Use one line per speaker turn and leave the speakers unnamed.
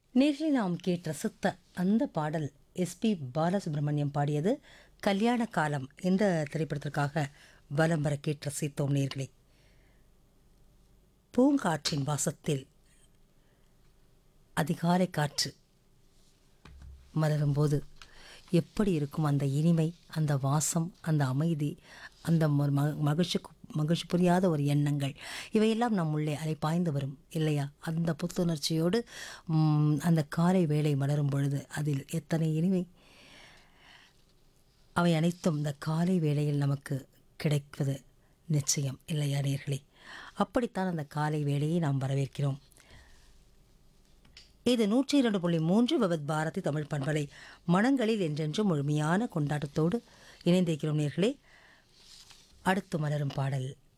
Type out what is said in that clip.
நேரில் நாம் கேட்ட ரசித்த அந்த பாடல் எஸ்பி பாலசுப்ரமணியம் பாடியது கல்யாண காலம் இந்த திரைப்படத்திற்காக வலம் வர கேட்டு ரசித்தோம் நேர்களே பூங்காற்றின் வாசத்தில் அதிகாலை காற்று மலரும்போது எப்படி இருக்கும் அந்த இனிமை அந்த வாசம் அந்த அமைதி அந்த ம- ம- மகிழ்ச்சி மகிழ்ச்சி புரியாத ஒரு எண்ணங்கள் இவையெல்லாம் நம் உள்ளே அலை பாய்ந்து வரும் இல்லையா அந்த புத்துணர்ச்சியோடு ம், அந்த காலை வேளை மலரும் பொழுது அதில் எத்தனை இனிமை அவை அனைத்தும் இந்த காலை வேளையில் நமக்கு கிடைப்பது நிச்சயம் இல்லையா நேர்களே அப்படித்தான் அந்த காலை வேளையை நாம் வரவேற்கிறோம் இது நூற்றி இரண்டு புள்ளி மூன்று விவத் பாரதி தமிழ் பண்பலை மனங்களில் என்றென்றும் முழுமையான கொண்டாட்டத்தோடு இணைந்திருக்கிறோம் நேர்களே அடுத்து மலரும் பாடல்